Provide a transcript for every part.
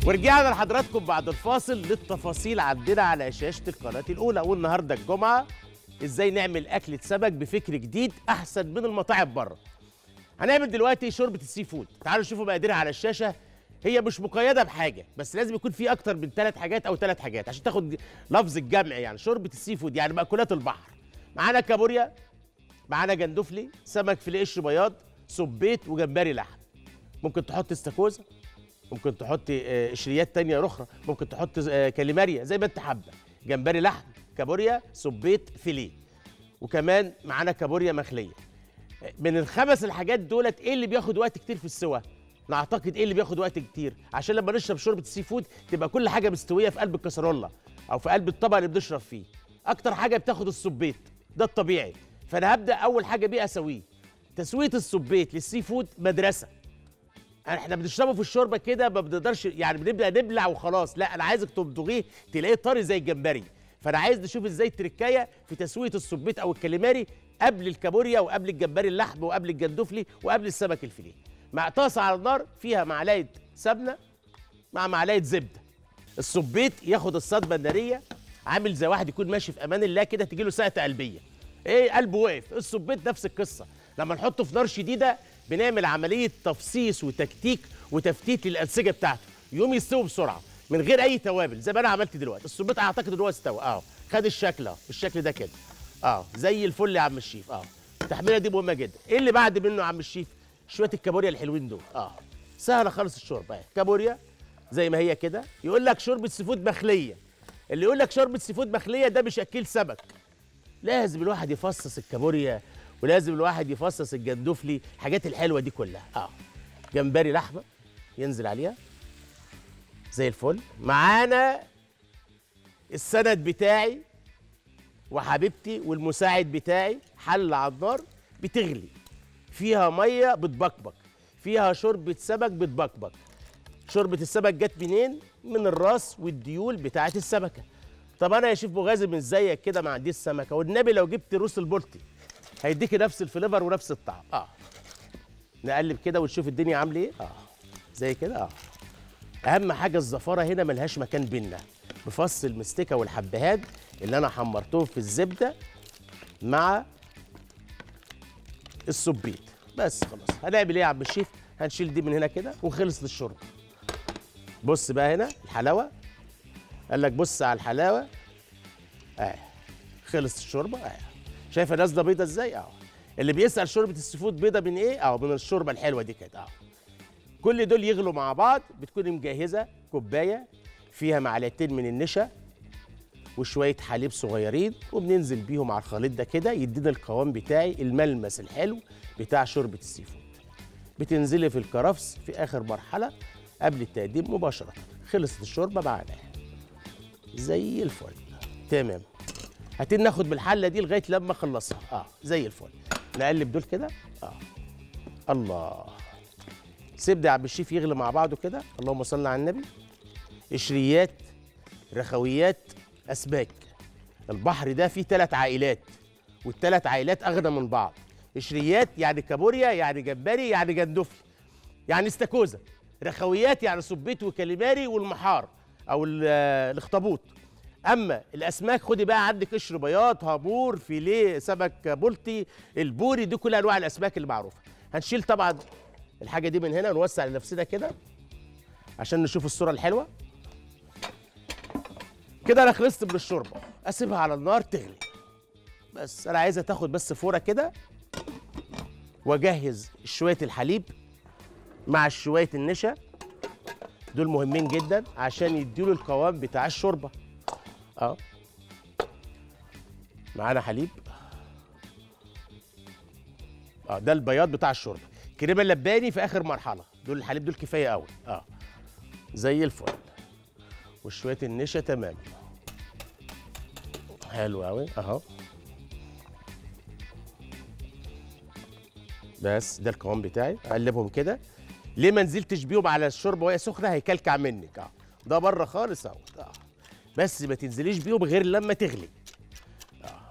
ورجعنا لحضراتكم بعد الفاصل للتفاصيل عندنا على شاشه القناه الاولى والنهارده الجمعه ازاي نعمل اكله سمك بفكر جديد احسن من المطاعم بره هنعمل دلوقتي شوربه السي فود تعالوا شوفوا مقاديرها على الشاشه هي مش مقيده بحاجه بس لازم يكون في اكتر من ثلاث حاجات او ثلاث حاجات عشان تاخد لفظ الجمع يعني شوربه السي فود يعني مأكولات البحر معانا كابوريا معانا جندفلي سمك فيليه قشر بياض سبيت وجمبري لحم ممكن تحط استاكوزا ممكن تحط آه، قشريات تانية اخرى ممكن تحط آه، كاليماريا زي ما انت حابه جمبري لحم كابوريا سبيت فيليه وكمان معانا كابوريا مخليه من الخمس الحاجات دولت ايه اللي بياخد وقت كتير في السوا نعتقد ايه اللي بياخد وقت كتير عشان لما نشرب شوربه السي فود تبقى كل حاجه مستويه في قلب الكسرولة او في قلب الطبق اللي بنشرب فيه اكتر حاجه بتاخد السبيت ده الطبيعي فانا هبدا اول حاجه بيه اسويه تسويه السبيت للسي فود مدرسه احنا بنشربه في الشوربه كده ما بنقدرش يعني بنبدا نبلع وخلاص لا انا عايزك تمضغيه تلاقيه طري زي الجمبري فانا عايز نشوف ازاي التركايه في تسويه السبيت او الكاليماري قبل الكابوريا وقبل الجمبري اللحم وقبل الجندفلي وقبل السمك الفيليه مع طاسه على النار فيها معلقه سمنه مع معلقه زبده السبيت ياخد الصدمه الناريه عامل زي واحد يكون ماشي في امان الله كده تجي له ساعه قلبيه ايه قلبه واقف السبيت نفس القصه لما نحطه في نار شديده بنعمل عمليه تفصيص وتكتيك وتفتيت للانسجه بتاعته يقوم يستوي بسرعه من غير اي توابل زي ما انا عملت دلوقتي السبيت اعتقد ان هو استوى اه خد الشكل اه بالشكل ده كده اه زي الفل يا عم الشيف اه التحميله دي مهمه جدا ايه اللي بعد منه يا عم الشيف شويه الكابوريا الحلوين دول اه سهله خالص الشوربه اهي كابوريا زي ما هي كده يقول لك شوربه سي فود مخليه اللي يقول لك شوربه سي فود مخليه ده مش اكيل سمك لازم الواحد يفصص الكابوريا ولازم الواحد يفصص الجندفلي الحاجات الحلوه دي كلها اه جمبري لحمه ينزل عليها زي الفل معانا السند بتاعي وحبيبتي والمساعد بتاعي حل على النار بتغلي فيها ميه بتبكبك فيها شوربه سمك بتبكبك شوربه السمك جت منين من الراس والديول بتاعت السمكه طب انا يا شيف مغازي من زيك كده ما عنديش سمكه والنبي لو جبت روس البلطي هيديكي نفس الفليفر ونفس الطعم اه نقلب كده ونشوف الدنيا عامله ايه اه زي كده اه اهم حاجه الزفاره هنا ملهاش مكان بينا بفص المستكه والحبهان اللي انا حمرتهم في الزبده مع السبيت بس خلاص هنعمل ايه يا عم الشيف هنشيل دي من هنا كده وخلص للشرب بص بقى هنا الحلاوه قال لك بص على الحلاوه اه خلص الشوربه اه شايفه نازله بيضه ازاي اه اللي بيسال شوربه السي فود بيضه من ايه اه من الشوربه الحلوه دي كده اه كل دول يغلوا مع بعض بتكوني مجهزه كوبايه فيها معلقتين من النشا وشويه حليب صغيرين وبننزل بيهم على الخليط ده كده يدينا القوام بتاعي الملمس الحلو بتاع شوربه السي فود بتنزلي في الكرفس في اخر مرحله قبل التقديم مباشره خلصت الشوربه معانا زي الفل تمام هاتين ناخد بالحله دي لغايه لما اخلصها اه زي الفل نقلب دول كده اه الله سيب ده يا عم الشيف يغلي مع بعضه كده اللهم صل على النبي قشريات رخويات اسماك البحر ده فيه ثلاث عائلات والثلاث عائلات اغنى من بعض قشريات يعني كابوريا يعني جمبري يعني جندفلي يعني استاكوزا رخويات يعني سبيت وكاليماري والمحار او ال- الاخطبوط اما الاسماك خدي بقى عندك قشر بياض هامور فيليه سمك بلطي البوري دي كل انواع الاسماك المعروفه هنشيل طبعا الحاجه دي من هنا ونوسع لنفسنا كده عشان نشوف الصوره الحلوه كده انا خلصت من الشوربه اسيبها على النار تغلي بس انا عايزها تاخد بس فوره كده واجهز شويه الحليب مع شويه النشا دول مهمين جدا عشان يديله القوام بتاع الشوربه اه معانا حليب اه ده البياض بتاع الشوربه كريمه اللباني في اخر مرحله دول الحليب دول كفايه قوي اه زي الفل وشويه النشا تمام حلو قوي اهو بس ده القوام بتاعي اقلبهم كده ليه ما نزلتش بيهم على الشوربه وهي سخنه هيكلكع منك اه ده بره خالص اهو اه بس ما تنزليش بيهم غير لما تغلي آه.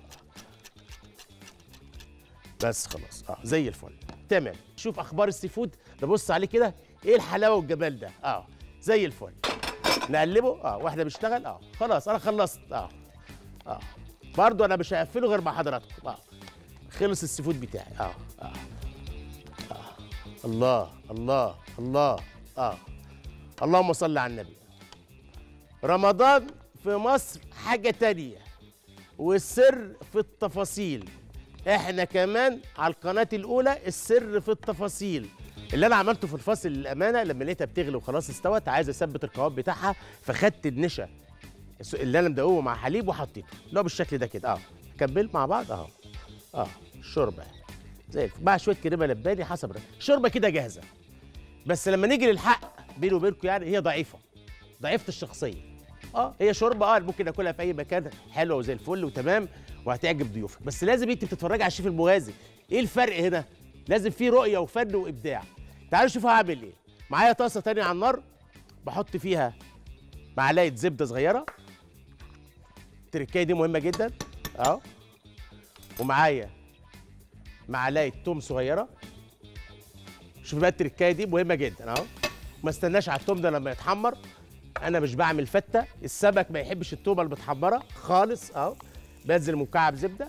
بس خلاص اه زي الفل تمام شوف اخبار السي فود نبص عليه كده ايه الحلاوه والجمال ده اه زي الفل نقلبه اه واحده بيشتغل اه خلاص انا خلصت اه اه برضو انا مش هقفله غير مع حضراتكم اه خلص السي بتاعي اه اه اه الله الله الله اه اللهم صل على النبي رمضان في مصر حاجة تانية والسر في التفاصيل احنا كمان على القناة الأولى السر في التفاصيل اللي انا عملته في الفصل للامانه لما لقيتها بتغلي وخلاص استوت عايز اثبت القوام بتاعها فخدت النشا الس- اللي انا مدوبه مع حليب وحطيته اللي هو بالشكل ده كده اه كمل مع بعض اهو اه الشوربه زي الفل مع شويه كريمه لباني حسب رأيك. الشوربه كده جاهزه بس لما نيجي للحق بيني وبينكم يعني هي ضعيفه ضعيفه الشخصيه اه هي شوربه اه ممكن اكلها في اي مكان حلوه وزي الفل وتمام وهتعجب ضيوفك بس لازم انت بتتفرجي على الشيف المغازي ايه الفرق هنا لازم في رؤيه وفن وابداع تعالوا شوفوا هعمل ايه معايا طاسه تانية على النار بحط فيها معلقه زبده صغيره التركايه دي مهمه جدا اهو ومعايا معلقه توم صغيره شوف بقى التركايه دي مهمه جدا اهو ما استناش على التوم ده لما يتحمر انا مش بعمل فته السمك ما يحبش التومه المتحمره خالص اهو بنزل مكعب زبده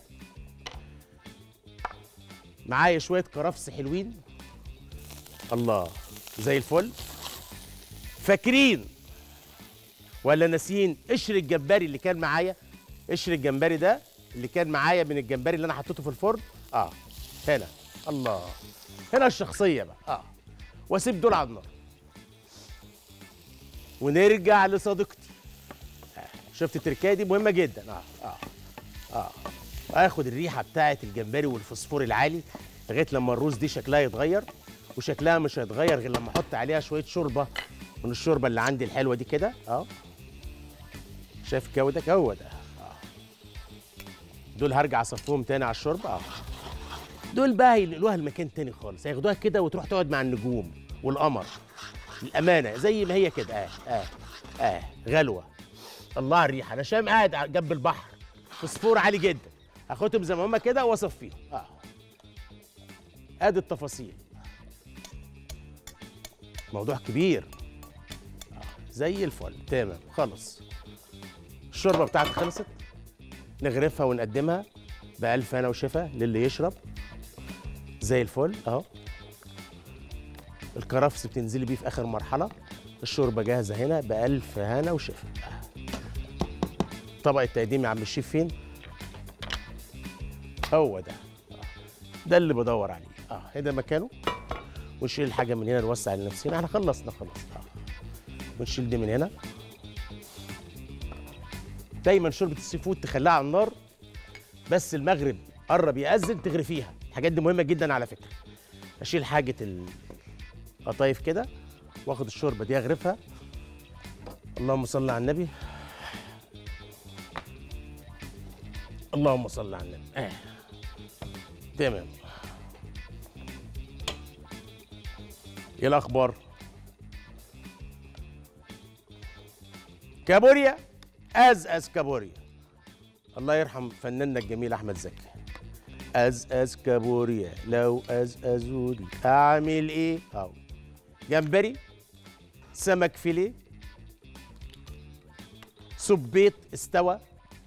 معايا شويه كرفس حلوين الله زي الفل فاكرين ولا ناسيين قشر الجمبري اللي كان معايا قشر الجمبري ده اللي كان معايا من الجمبري اللي انا حطيته في الفرن اه هنا الله هنا الشخصيه بقى اه واسيب دول على النار ونرجع لصديقتي آه. شفت التركايه دي مهمه جدا اه اه اه اخد الريحه بتاعه الجمبري والفوسفور العالي لغايه لما الروز دي شكلها يتغير وشكلها مش هيتغير غير لما احط عليها شويه شوربه من الشوربه اللي عندي الحلوه دي كده اه شايف الجو ده هو ده آه. دول هرجع اصفهم تاني على الشوربه اه دول بقى هينقلوها لمكان تاني خالص هياخدوها كده وتروح تقعد مع النجوم والقمر الامانه زي ما هي كده اه اه اه غلوه الله على الريحه انا شام قاعد ع- جنب البحر فوسفور عالي جدا هاخدهم زي ما هما كده واصفيهم اه ادي التفاصيل موضوع كبير آه. زي الفل تمام خلص الشوربه بتاعتي خلصت نغرفها ونقدمها بألف هنا وشفا للي يشرب زي الفل اهو الكرفس بتنزلي بيه في اخر مرحله الشوربه جاهزه هنا بألف هنا وشفا طبق التقديم يا عم الشيف فين هو ده آه. ده اللي بدور عليه اه هنا مكانه ونشيل الحاجه من هنا نوسع لنفسنا احنا خلصنا خلاص اه ونشيل دي من هنا دايما شوربه السي فود تخليها على النار بس المغرب قرب يأذن تغرفيها الحاجات دي مهمه جدا على فكره اشيل حاجه القطايف كده واخد الشوربه دي اغرفها اللهم صل على النبي اللهم صل على النبي آه. تمام ايه الاخبار كابوريا ازأز كابوريا الله يرحم فناننا الجميل احمد زكي ازأز كابوريا لو ازأزوني اعمل ايه اهو جمبري سمك فيليه سبيط استوى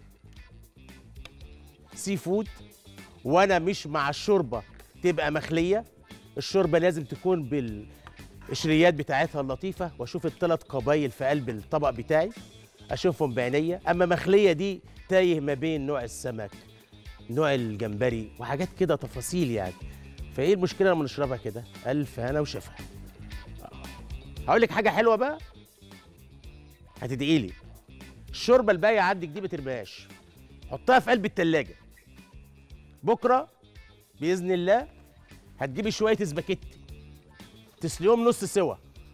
سي فود وانا مش مع الشوربه تبقى مخليه الشوربه لازم تكون بالقشريات بتاعتها اللطيفه واشوف الثلاث قبايل في قلب الطبق بتاعي اشوفهم بعينيا اما مخليه دي تايه ما بين نوع السمك نوع الجمبري وحاجات كده تفاصيل يعني فايه المشكله لما نشربها كده الف هنا وشفا هقول لك حاجه حلوه بقى هتدعي لي الشوربه الباقيه عندك دي ما ترميهاش حطها في قلب التلاجة بكره باذن الله هتجيبي شويه اسباجيتي تسلقيهم نص سوا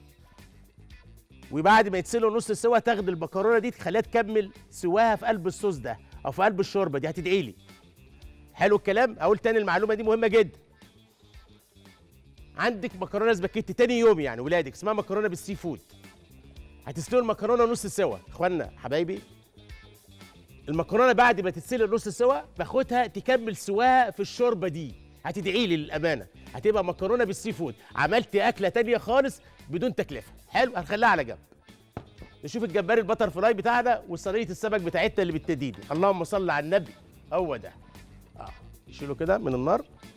وبعد ما يتسلقوا نص سوا تاخد المكرونه دي تخليها تكمل سواها في قلب الصوص ده او في قلب الشوربه دي هتدعي لي حلو الكلام اقول تاني المعلومه دي مهمه جدا عندك مكرونه سباكيتي تاني يوم يعني ولادك اسمها مكرونه بالسي فود هتسلقوا المكرونه نص سوا اخوانا حبايبي المكرونه بعد ما تتسلق نص سوا باخدها تكمل سواها في الشوربه دي هتدعي لي للامانه هتبقى مكرونه بالسي فود عملت اكله تانية خالص بدون تكلفه حلو هنخليها على جنب نشوف الجمبري البتر فلاي بتاعنا وصينيه السمك بتاعتنا اللي بالتديدي اللهم صل على النبي هو ده اه نشيله كده من النار